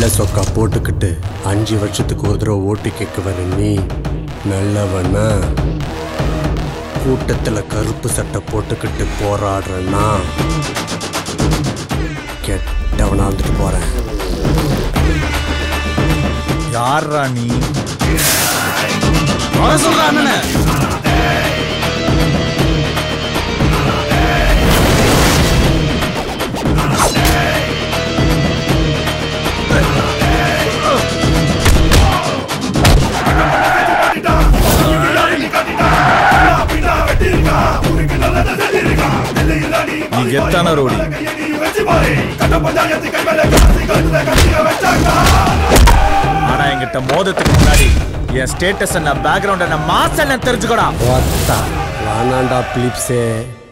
வெள்ளை சொக்கா போட்டுக்கிட்டு அஞ்சு வருஷத்துக்கு ஒரு தடவை ஓட்டு கேட்க வர நீ நல்லவனா கூட்டத்துல கருப்பு சட்டை போட்டுக்கிட்டு போராடுறனா கெட்டவனா வந்துட்டு போறேன் யாரா நீ வர சொல்ற அண்ணனை நீ கெத்தான ரோடி ஆனா என்கிட்ட மோதத்துக்கு முன்னாடி என் ஸ்டேட்டஸ் என்ன பேக்ரவுண்ட் என்ன மாசம் என்ன தெரிஞ்சுக்கடா வானாண்டா பிலிப்ஸே